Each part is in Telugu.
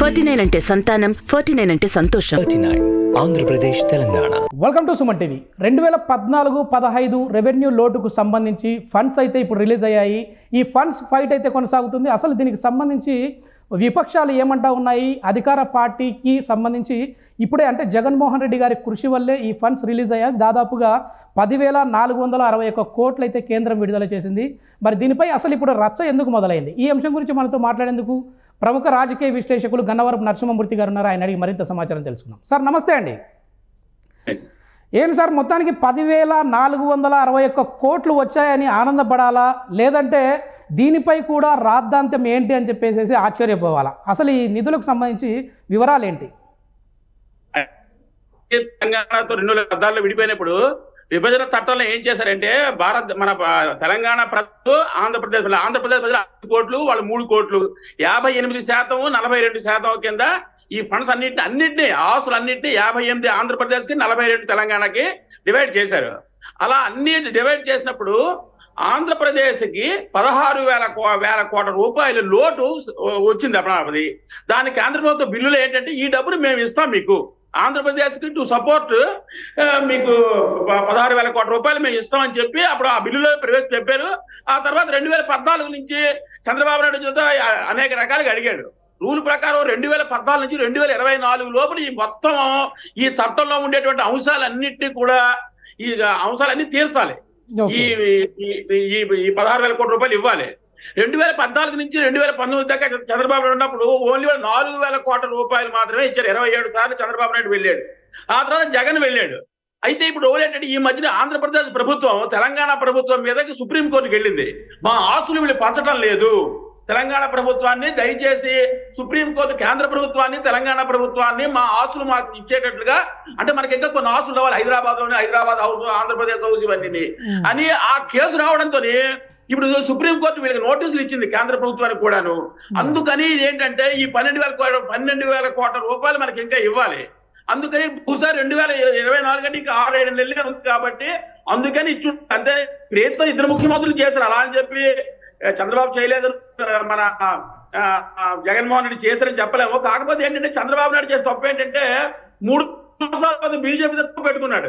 ఫార్టీ నైన్ అంటే సంతానం ఫార్టీ నైన్ అంటే సంతోషం thirty nine Andhra Pradesh Telangana welcome to Suman TV రెండు వేల పద్నాలుగు పదహైదు రెవెన్యూ లోటుకు సంబంధించి ఫండ్స్ అయితే ఇప్పుడు రిలీజ్ అయ్యాయి ఈ ఫండ్స్ ఫైట్ అయితే కొనసాగుతుంది అసలు దీనికి సంబంధించి విపక్షాలు ఏమంటా ఉన్నాయి అధికార పార్టీకి సంబంధించి ఇప్పుడే అంటే జగన్మోహన్ రెడ్డి గారి కృషి వల్లే ఈ ఫండ్స్ రిలీజ్ అయ్యాయి దాదాపుగా పదివేల నాలుగు వందల అరవై ఒక్క కోట్లు అయితే కేంద్రం విడుదల చేసింది మరి దీనిపై అసలు ఇప్పుడు రచ్చ ఎందుకు మొదలైంది ఈ అంశం గురించి మనతో మాట్లాడేందుకు ప్రముఖ రాజకీయ విశ్లేషకులు గన్నవరపు నరసింహమూర్తి గారు ఉన్నారు ఆయన అడిగి మరింత సమాచారం తెలుసుకుందాం సార్ నమస్తే అండి ఏంటి సార్ మొత్తానికి పదివేల నాలుగు వందల అరవై ఒక్క కోట్లు వచ్చాయని ఆనందపడాలా లేదంటే దీనిపై కూడా రాద్ధాంతం ఏంటి అని చెప్పేసి ఆశ్చర్యపోవాలా అసలు ఈ నిధులకు సంబంధించి వివరాలు ఏంటి తెలంగాణతో రెండు వేల పద్నాలుగులో విడిపోయినప్పుడు విభజన చట్టంలో ఏం చేశారంటే భారత్ మన ప- తెలంగాణ ప్రజలు ఆంధ్రప్రదేశ్ ప్రజలు ఆంధ్రప్రదేశ్ ప్రజలు ఐదు కోట్లు వాళ్ళు మూడు కోట్లు యాభై ఎనిమిది శాతం నలభై రెండు శాతం కింద ఈ ఫండ్స్ అన్నింటిని అన్నింటినీ ఆస్తులు అన్నింటినీ యాభై ఎనిమిది ఆంధ్రప్రదేశ్ కి నలభై రెండు తెలంగాణకి డివైడ్ చేశారు అలా అన్ని డివైడ్ చేసినప్పుడు ఆంధ్రప్రదేశ్ కి పదహారు వేల కో- వేల కోట్ల రూపాయల లోటు వచ్చింది అప్పుడు దానికి ఆంధ్ర ప్రభుత్వ బిల్లులు ఏంటంటే ఈ డబ్బులు మేము ఇస్తాం మీకు ఆంధ్రప్రదేశ్ కి టు సపోర్ట్ మీకు ప- పదహారు వేల కోట్ల రూపాయలు మేము ఇస్తామని చెప్పి అప్పుడు ఆ బిల్లులో ప్రవేశ చెప్పారు ఆ తర్వాత రెండు వేల పద్నాలుగు నుంచి చంద్రబాబు నాయుడు చేత ఆ- అనేక రకాలుగా అడిగాడు రూల్ ప్రకారం రెండు వేల పద్నాలుగు నుంచి రెండు వేల ఇరవై నాలుగు లోపల ఈ మొత్తం ఈ చట్టంలో ఉండేటువంటి అంశాలన్నింటినీ కూడా ఈ అంశాలన్నీ తీర్చాలి ఈ ఈ- ఈ- ఈ పదహారు వేల కోట్ల రూపాయలు ఇవ్వాలి రెండు వేల పద్నాలుగు నుంచి రెండు వేల పంతొమ్మిది దాకా చంద్రబాబు నాయుడు ఉన్నప్పుడు ఓన్లీ నాలుగు వేల కోట్ల రూపాయలు మాత్రమే ఇచ్చారు ఇరవై ఏడు సార్లు చంద్రబాబు నాయుడు వెళ్ళాడు ఆ తర్వాత జగన్ వెళ్ళాడు అయితే ఇప్పుడు ఏంటంటే ఈ మధ్యన ఆంధ్రప్రదేశ్ ప్రభుత్వం తెలంగాణ ప్రభుత్వం మీదకి సుప్రీంకోర్టుకి వెళ్ళింది మా ఆస్తులు వీళ్ళు పంచడం లేదు తెలంగాణ ప్రభుత్వాన్ని దయచేసి సుప్రీంకోర్టు కేంద్ర ప్రభుత్వాన్ని తెలంగాణ ప్రభుత్వాన్ని మా ఆస్తులు మాకు ఇచ్చేటట్లుగా అంటే మనకి ఇంకా కొన్ని ఆస్తులు రావాలి హైదరాబాద్ లోనే హైదరాబాద్ హౌస్ ఆంధ్రప్రదేశ్ హౌస్ ఇవన్నీ అని ఆ కేసు రావడంతో ఇప్పుడు సుప్రీంకోర్టు వీళ్ళకి నోటీసులు ఇచ్చింది కేంద్ర ప్రభుత్వానికి కూడాను అందుకని ఏంటంటే ఈ పన్నెండు వేల కోట్ల పన్నెండు వేల కోట్ల రూపాయలు మనకి ఇంకా ఇవ్వాలి అందుకని బహుశా రెండు వేల ఇరవై నాలుగు అంటే ఇంకా ఆరు ఏడు నెలలే ఉంది కాబట్టి అందుకని ఇచ్చు అంతే ప్రయత్నం ఇద్దరు ముఖ్యమంత్రులు చేశారు అలా అని చెప్పి ఆ, చంద్రబాబు చేయలేదు ఆ, మన ఆ, ఆ, జగన్మోహన్ రెడ్డి చేశారని చెప్పలేము కాకపోతే ఏంటంటే చంద్రబాబు నాయుడు చేసే తప్పు ఏంటంటే మూడు సంవత్సరాల బీజేపీ తప్పు పెట్టుకున్నాడు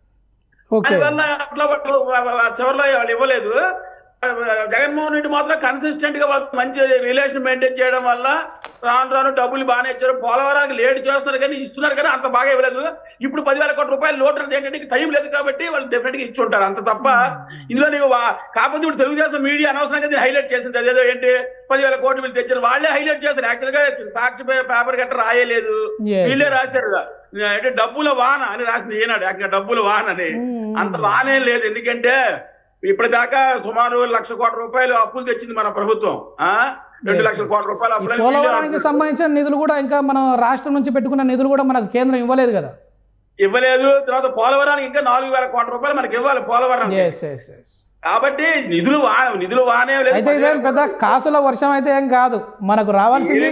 ఓకే దానివల్ల అట్లా వాళ్ళు చివరిలో వాళ్ళు ఇవ్వలేదు జగన్మోహన్ రెడ్డి మాత్రం కన్సిస్టెంట్ గా వాళ్ళతో మంచి రిలేషన్ మెయింటైన్ చేయడం వల్ల రాను రాను డబ్బులు బాగానే ఇచ్చారు పోలవరానికి లేట్ చేస్తున్నారు కానీ ఇస్తున్నారు కానీ అంత బాగా ఇవ్వలేదు ఇప్పుడు పదివేల కోట్ల రూపాయలు లోటు అంటే ఏంటంటే టైం లేదు కాబట్టి వాళ్ళు డెఫినెట్ గా ఇచ్చి ఉంటారు అంత తప్ప ఇందులో నీవు వా- కాకపోతే ఇప్పుడు తెలుగుదేశం మీడియా అనవసరంగా దీన్ని హైలైట్ చేసింది అదేదో ఏంటి పదివేల కోట్లు వీళ్ళు తెచ్చారు వాళ్ళే హైలైట్ చేశారు యాక్చువల్ గా సాక్షి పేపర్ గట్రా రాయలేదు Yes. వీళ్ళే రాశారు అంటే డబ్బుల వాన అని రాసింది ఈనాడు యాక్చువల్గా డబ్బుల వాన అని మ్మ్. అంత వానే లేదు ఎందుకంటే ఇప్పటిదాకా సుమారు లక్ష కోట్ల రూపాయలు అప్పులు తెచ్చింది మన ప్రభుత్వం ఆ రెండు Yes. లక్షల కోట్ల రూపాయలు ఈ అప్పులు పోలవరానికి సంబంధించిన నిధులు కూడా ఇంకా మన రాష్ట్రం నుంచి పెట్టుకున్న నిధులు కూడా మనకు కేంద్రం ఇవ్వలేదు కదా ఇవ్వలేదు తర్వాత పోలవరానికి ఇంకా నాలుగు వేల కోట్ల రూపాయలు మనకి ఇవ్వాలి పోలవరం ఎస్ ఎస్ ఎస్ కాబట్టి నిధులు వా నిధులు వానే లేదు అయితే ఇదేం పెద్ద కాసుల వర్షం అయితే ఏం కాదు మనకు రావాల్సింది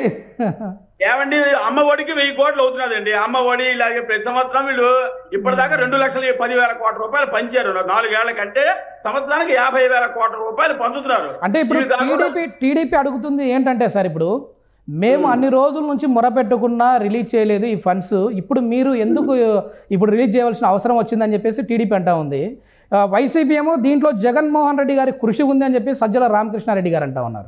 ఏమండి అమ్మ ఒడికి వెయ్యి కోట్లు అవుతున్నదండి అమ్మ ఒడి ఇలాగే ప్రతి సంవత్సరం వీళ్ళు ఇప్పటిదాకా రెండు లక్షల పదివేల కోట్ల రూపాయలు పంచారు నాలుగేళ్ల కంటే సంవత్సరానికి యాభై వేల కోట్ల రూపాయలు పంచుతున్నారు అంటే ఇప్పుడు ఇవి కాకుండా- టీడీపీ టీడీపీ అడుగుతుంది ఏంటంటే సార్ ఇప్పుడు మేము అన్ని రోజుల నుంచి మొరపెట్టుకున్నా రిలీజ్ చేయలేదు ఈ ఫండ్స్ ఇప్పుడు మీరు ఎందుకు ఇప్పుడు రిలీజ్ చేయవలసిన అవసరం వచ్చిందని చెప్పేసి టీడీపీ అంటా ఉంది ఆ, వైసీపీ ఏమో దీంట్లో జగన్మోహన్ రెడ్డి గారి కృషి ఉంది అని చెప్పి సజ్జల రామకృష్ణారెడ్డి గారు అంటా ఉన్నారు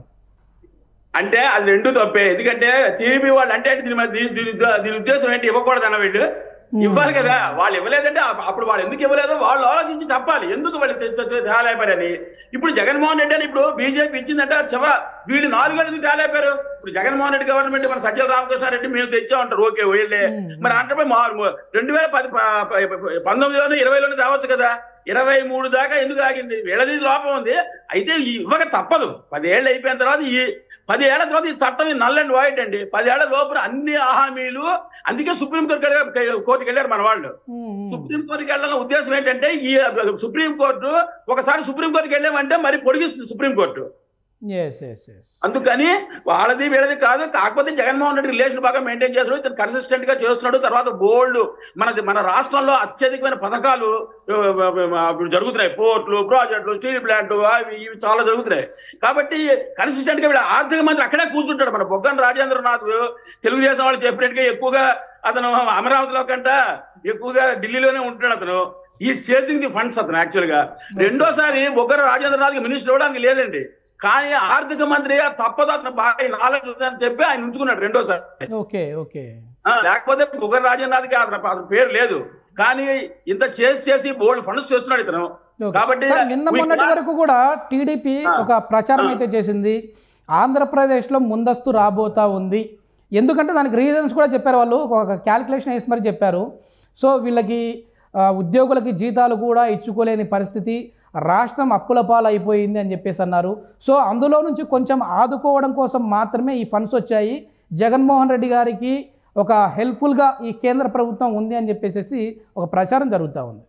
అంటే అది రెండు తప్పే ఎందుకంటే టీడీపీ వాళ్ళు అంటే దీని మీద- దీని దీని దీని ఉద్దేశం ఏంటి ఇవ్వకూడదన్న వీళ్ళు ఇవ్వాలి కదా వాళ్ళు ఇవ్వలేదంటే అప్ప- అప్పుడు వాళ్ళు ఎందుకు ఇవ్వలేదో వాళ్ళు ఆలోచించి చెప్పాలి ఎందుకు వాళ్ళు తె- తె- తె- తేలేపారని ఇప్పుడు జగన్మోహన్ రెడ్డి అని ఇప్పుడు బీజేపీ ఇచ్చిందంటే చివర వీళ్ళు నాలుగేళ్ళు ఎందుకు తేలేపారు ఇప్పుడు జగన్మోహన్ రెడ్డి గవర్నమెంట్ మన సజ్జల రామకృష్ణారెడ్డి మేము తెచ్చామంటారు ఓకే వీళ్ళే మరి అంటే మా రెండు వేల పది ప- ప- ప- పంతొమ్మిదిలోనే ఇరవైలోనే తేవచ్చు కదా ఇరవై మూడు దాకా ఎందుకు ఆగింది వీళ్ళది లోపం ఉంది అయితే ఈ ఇవ్వక తప్పదు పదేళ్ళు అయిపోయిన తర్వాత ఈ పది ఏళ్ల తర్వాత ఈ చట్టం నల్ అండ్ వైట్ అండి పదేళ్ల లోపల అన్ని హామీలు అందుకే సుప్రీం కోర్టు కోర్టుకి వెళ్ళారు మన వాళ్ళు సుప్రీం కోర్టుకి వెళ్ళాలన్న ఉద్దేశం ఏంటంటే ఈ సుప్రీం కోర్టు ఒకసారి సుప్రీం కోర్టుకి వెళ్ళామంటే మరి పొడిగిస్తుంది supreme court yes yes yes అందుకని వాళ్ళది వీళ్ళది కాదు కాకపోతే జగన్మోహన్ రెడ్డి రిలేషన్ బాగా మెయింటైన్ చేస్తున్నాడు ఇతను కన్సిస్టెంట్ గా చేస్తున్నాడు తర్వాత గోల్డ్ మనది మన రాష్ట్రంలో అత్యధికమైన పథకాలు ఆ, ఆ, ఆ, జరుగుతున్నాయి పోర్ట్లు ప్రాజెక్టులు స్టీల్ ప్లాంట్ అవి ఇవి చాలా జరుగుతున్నాయి కాబట్టి కన్సిస్టెంట్ గా వీళ్ళ ఆర్థిక మంత్రి అక్కడే కూర్చుంటాడు మన బొగ్గన రాజేంద్రనాథ్ తెలుగుదేశం వాళ్ళు చెప్పినట్టుగా ఎక్కువగా అతను అమరావతిలో కంట ఎక్కువగా ఢిల్లీలోనే ఉంటున్నాడు అతను ఈ చేసింగ్ ది ఫండ్స్ అతను యాక్చువల్ గా రెండోసారి బొగ్గర రాజేంద్రనాథ్ మినిస్టర్ ఇవ్వడానికి లేదండి కానీ ఆర్థిక మంత్రి తప్పదు అతను బాగా నాలెడ్జ్ ఉందని చెప్పి ఆయన ఉంచుకున్నాడు రెండోసారి ఓకే ఓకే ఆ, లేకపోతే బొగ్గర రాజేంద్రనాథ్కి అతను అతని పేరు లేదు కానీ ఇంత చేసి చేసి బోల్డ్ ఫండ్స్ చేస్తున్నాడు ఇతను ఓకే. కాబట్టి సార్, నిన్న we మొన్నటి cannot- వరకు కూడా టీడీపీ ఆ. ఒక ప్రచారం అయితే చేసింది ఆంధ్రప్రదేశ్లో ముందస్తు రాబోతా ఉంది ఎందుకంటే దానికి రీజన్స్ కూడా చెప్పారు వాళ్ళు ఒక క్యాలిక్యులేషన్ వేసి మరి చెప్పారు సో వీళ్ళకి ఆ, ఉద్యోగులకి జీతాలు కూడా ఇచ్చుకోలేని పరిస్థితి రాష్ట్రం అప్పుల పాలు అయిపోయింది అని చెప్పేసి అన్నారు సో అందులో నుంచి కొంచెం ఆదుకోవడం కోసం మాత్రమే ఈ ఫండ్స్ వచ్చాయి జగన్మోహన్ రెడ్డి గారికి ఒక హెల్ప్ఫుల్గా ఈ కేంద్ర ప్రభుత్వం ఉంది అని చెప్పేసి ఒక ప్రచారం జరుగుతూ ఉంది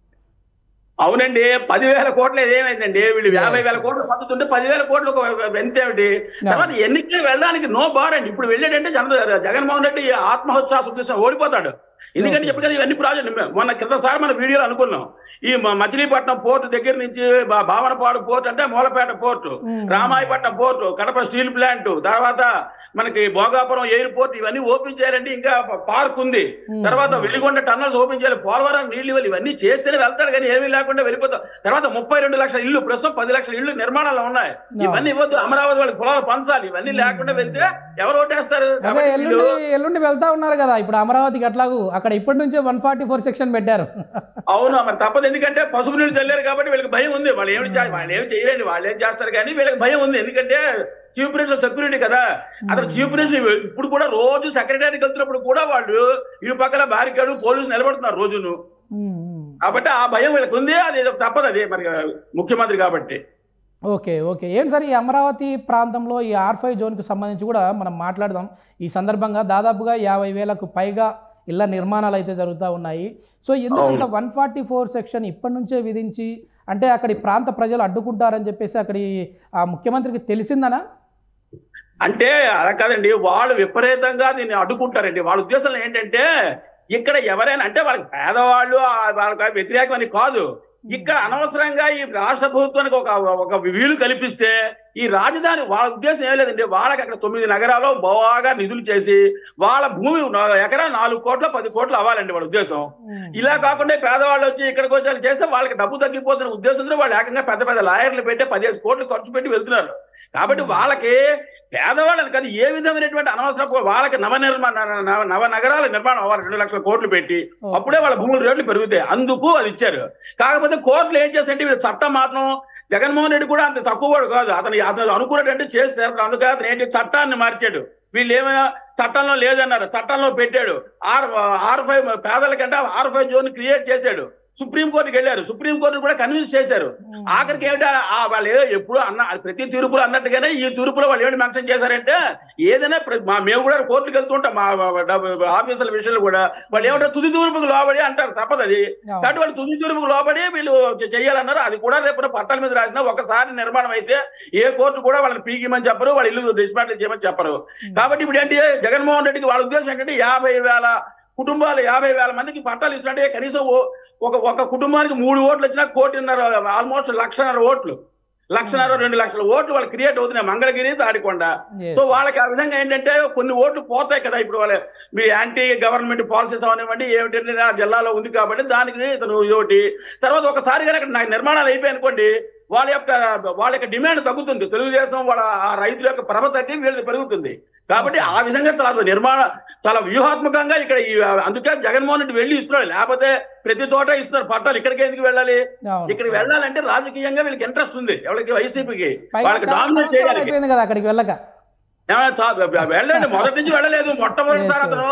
అవునండి పదివేల కోట్లు ఏమైందండి వీళ్ళు యాభై వేల కోట్లు పొందుతుంటే పదివేల కోట్లు ఒక ఎంతేమిటి తర్వాత ఎన్నికలు వెళ్ళడానికి నో బార్ అండి ఇప్పుడు వెళ్ళాడంటే జన జగన్మోహన్ రెడ్డి ఆత్మహత్యాస ఉద్దేశం ఓడిపోతాడు ఎందుకంటే చెప్పు కదా ఇవన్నీ ప్రాజెక్ట్ మొన్న కిందసారి మన వీడియోలో అనుకున్నాం ఈ మ- మచిలీపట్నం పోర్టు దగ్గర నుంచి బా- భావనపాడు పోర్టు అంటే మూలపేట పోర్టు మ్మ్. Ramayapatnam port Kadapa steel plant తర్వాత మనకి భోగాపురం ఎయిర్పోర్ట్ ఇవన్నీ ఓపెన్ చేయాలంటే ఇంకా పార్క్ ఉంది మ్మ్. తర్వాత వెలిగొండ టన్నల్స్ ఓపెన్ చేయాలి పోలవరం నీళ్ళు ఇవ్వాలి ఇవన్నీ చేస్తేనే వెళ్తాడు కానీ ఏమీ లేకుండా వెళ్ళిపోతాం తర్వాత ముప్పై రెండు లక్షల ఇల్లు ప్రస్తుతం పది లక్షల ఇల్లు నిర్మాణాలు ఉన్నాయి ఇవన్నీ ఇవ్వద్దు అమరావతి వాళ్ళకి పొలాలు పంచాలి ఇవన్నీ లేకుండా వెళ్తే ఎవరు ఓటేస్తారు అదే కాబట్టి ఎల్లుండి వీళ్ళు- ఎల్లుండి వెళ్తా ఉన్నారు కదా ఇప్పుడు అమరావతికి అట్లాగూ అక్కడ ఇప్పటి నుంచే వన్ ఫార్టీ ఫోర్ సెక్షన్ పెట్టారు అవును మరి తప్పదు ఎందుకంటే పసుపు నీళ్ళు చల్లారు కాబట్టి వీళ్ళకి భయం ఉంది వాళ్ళు ఏమి చే- వాళ్ళు ఏమి చేయలేండి వాళ్ళు ఏం చేస్తారు కానీ వీళ్ళకి భయం ఉంది ఎందుకంటే చీఫ్ మినిస్టర్ సెక్యూరిటీ కదా అతను చీఫ్ మినిస్టర్ ఇప్పుడు కూడా రోజు సెక్రటరీకి వెళ్తున్నప్పుడు కూడా వాళ్ళు ఇరు పక్కల బ్యారికేడ్ పోలీసులు నిలబడుతున్నారు రోజును ఉమ్, ఉమ్. కాబట్టి ఆ భయం వీళ్ళకి ఉంది అది తప్పదు అది మరి ముఖ్యమంత్రి కాబట్టి ఓకే ఓకే ఏం సార్ ఈ అమరావతి ప్రాంతంలో ఈ ఆర్ ఫైవ్ జోన్కి సంబంధించి కూడా మనం మాట్లాడదాం ఈ సందర్భంగా దాదాపుగా యాభై వేలకు పైగా ఇళ్ల నిర్మాణాలు అయితే జరుగుతూ ఉన్నాయి సో ఎందుకంటే వన్ ఫార్టీ ఫోర్ సెక్షన్ ఇప్పటి నుంచే విధించి అంటే అక్కడి ప్రాంత ప్రజలు అడ్డుకుంటారని చెప్పేసి అక్కడి ఆ ముఖ్యమంత్రికి తెలిసిందనా అంటే అలా కాదండి వాళ్ళు విపరీతంగా దీన్ని అడ్డుకుంటారండి వాళ్ళ ఉద్దేశం ఏంటంటే ఇక్కడ ఎవరైనా అంటే వాళ్ళకి పేదవాళ్ళు ఆ వాళ్ళకి వ్యతిరేకం అని కాదు ఇక్కడ అనవసరంగా ఈ రాష్ట్ర ప్రభుత్వానికి ఒక ఒక వీలు కల్పిస్తే ఈ రాజధాని వాళ్ళ ఉద్దేశం ఏం లేదండి వాళ్ళకి అక్కడ తొమ్మిది నగరాలు బాగా నిధులు చేసి వాళ్ళ భూమి నా- ఎకరా నాలుగు కోట్ల పది కోట్లు అవ్వాలండి వాళ్ళ ఉద్దేశం ఇలా కాకుండా పేదవాళ్ళు వచ్చి ఇక్కడికి వచ్చి చేస్తే వాళ్ళకి డబ్బు తగ్గిపోతున్న ఉద్దేశంతో వాళ్ళు ఏకంగా పెద్ద పెద్ద లాయర్లు పెట్టి పదిహేను కోట్లు ఖర్చు పెట్టి వెళ్తున్నారు కాబట్టి వాళ్ళకి పేదవాళ్ళని కాదు ఏ విధమైనటువంటి అనవసరపు వాళ్ళకి నవ నిర్మాణ నవ- నవ నగరాల నిర్మాణం అవ్వాలి రెండు లక్షల కోట్లు పెట్టి అప్పుడే వాళ్ళ భూముల రేట్లు పెరుగుతాయి అందుకు అది ఇచ్చారు కాకపోతే కోర్టులు ఏం చేస్తారంటే వీళ్ళు చట్టం మాత్రం జగన్మోహన్ రెడ్డి కూడా అంత తక్కువ వాడు కాదు అతను అతను అనుకున్నట్టు చేస్తారు అందుకని అతను ఏంటి చట్టాన్ని మార్చాడు వీళ్ళు ఏమైనా చట్టంలో లేదన్నారు చట్టంలో పెట్టాడు ఆర్ ఆర్ ఫైవ్ పేదలకంటే ఆర్ ఫైవ్ జోన్ క్రియేట్ చేశాడు సుప్రీం కోర్టుకి వెళ్ళారు సుప్రీం కోర్టు కూడా కన్విన్స్ చేశారు ఆఖరికి ఏమిటి ఆ వాళ్ళు ఏదో ఎప్పుడు అన్న ప్రతి తీర్పులో అన్నట్టుగానే ఈ తీర్పులో వాళ్ళు ఏమిటి మెన్షన్ చేశారంటే ఏదైనా ప్ర- మా మేము కూడా కోర్టుకు వెళ్తుంటాం మా డబ్బు- ఆఫీసుల విషయంలో కూడా వాళ్ళు ఏమంటారు తుది తీర్పుకు లోబడి అంటారు తప్పదు అది కాబట్టి వాళ్ళు తుది తీర్పుకు లోబడి వీళ్ళు చే- చేయాలన్నారు అది కూడా రేపు పట్టాల మీద రాసిన ఒకసారి నిర్మాణం అయితే ఏ కోర్టు కూడా వాళ్ళని పీకిమని చెప్పరు వాళ్ళ ఇల్లు డిస్మాంటిల్ చేయమని చెప్పరు కాబట్టి ఇప్పుడు ఏంటి జగన్మోహన్ రెడ్డికి వాళ్ళ ఉద్దేశం ఏంటంటే యాభై వేల కుటుంబాలు యాభై వేల మందికి పట్టాలు ఇస్తున్నట్టే కనీసం ఓ- ఒక ఒక కుటుంబానికి మూడు ఓట్లు వచ్చినా కోటిన్నర ఆల్మోస్ట్ లక్షన్నర ఓట్లు లక్షన్నర రెండు లక్షల ఓట్లు వాళ్ళు క్రియేట్ అవుతున్నాయి మంగళగిరి తాడికొండ సో వాళ్ళకి ఆ విధంగా ఏంటంటే కొన్ని ఓట్లు పోతాయి కదా ఇప్పుడు వాళ్ళ మీ యాంటీ గవర్నమెంట్ పాలసీస్ అవనివ్వండి ఏమిటంటే ఆ జిల్లాలో ఉంది కాబట్టి దానికి ఇతను ఇదొకటి తర్వాత ఒకసారి కనుక నాకు నిర్మాణాలు అయిపోయి అనుకోండి వాళ్ళ యొక్క వాళ్ళ యొక్క డిమాండ్ తగ్గుతుంది తెలుగుదేశం వాళ్ళ ఆ రైతుల యొక్క ప్రభ తగ్గి వీళ్ళది పెరుగుతుంది కాబట్టి ఆ విధంగా చాలా నిర్మాణ చాలా వ్యూహాత్మకంగా ఇక్కడ ఈ అందుకే జగన్మోహన్ రెడ్డి వెళ్ళి ఇస్తున్నాడు లేకపోతే ప్రతి చోట ఇస్తున్నారు పట్టాలు ఇక్కడికి ఎందుకు వెళ్ళాలి ఇక్కడికి వెళ్ళాలంటే రాజకీయంగా వీళ్ళకి ఇంట్రెస్ట్ ఉంది ఎవరికి వైసీపీకి వాళ్ళకి డామినేట్ చేయాలి అయిపోయింది కదా అక్కడికి వెళ్ళక ఏమైనా చా- వెళ్ళండి మొదటి నుంచి వెళ్ళలేదు మొట్టమొదటిసారి అతను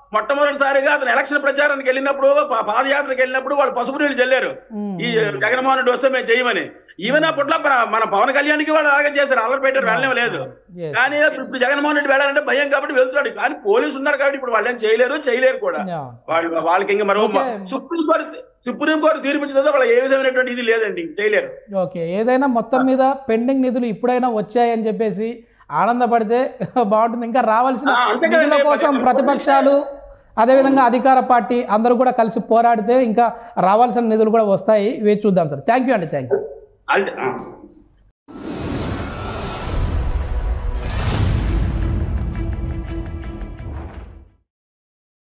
మొట్టమొదటిసారిగా అతను ఎలక్షన్ ప్రచారానికి వెళ్ళినప్పుడు పా- పాదయాత్రకు వెళ్ళినప్పుడు వాళ్ళు పసుపు నీళ్ళు చల్లారు ఉమ్. ఈ జగన్మోహన్ రెడ్డి వస్తే మేము చేయమని ఈవెన్ అప్పట్లో మన మన పవన్ కళ్యాణ్కి వాళ్ళు అలాగే చేశారు అల్లరి పెట్టారు వెళ్ళడం లేదు Yes. కానీ ఇప్పుడు జగన్మోహన్ రెడ్డి వెళ్ళాలంటే భయం కాబట్టి వెళ్తున్నాడు కానీ పోలీసు ఉన్నారు కాబట్టి ఇప్పుడు వాళ్ళు ఏం చేయలేరు చేయలేరు కూడా Yeah. వాళ్ళు వాళ్ళకి ఇంకా మరో Okay. Supreme court supreme court తీర్పు ఇచ్చిన తర్వాత వాళ్ళకి ఏ విధమైనటువంటి ఇది లేదండి ఇంక చేయలేరు ఓకే ఏదైనా మొత్తం మీద పెండింగ్ నిధులు ఇప్పుడైనా వచ్చాయని చెప్పేసి ఆనందపడితే బాగుంటుంది ఇంకా రావాల్సిన ఆ, అంతే కదండి. నిధుల కోసం పది- ప్రతిపక్షాలు అదేవిధంగా అధికార పార్టీ అందరూ కూడా కలిసి పోరాడితే ఇంకా రావాల్సిన నిధులు కూడా వస్తాయి వేచి చూద్దాం సార్ థ్యాంక్ యూ అండి థ్యాంక్ యూ అంటే ఆ.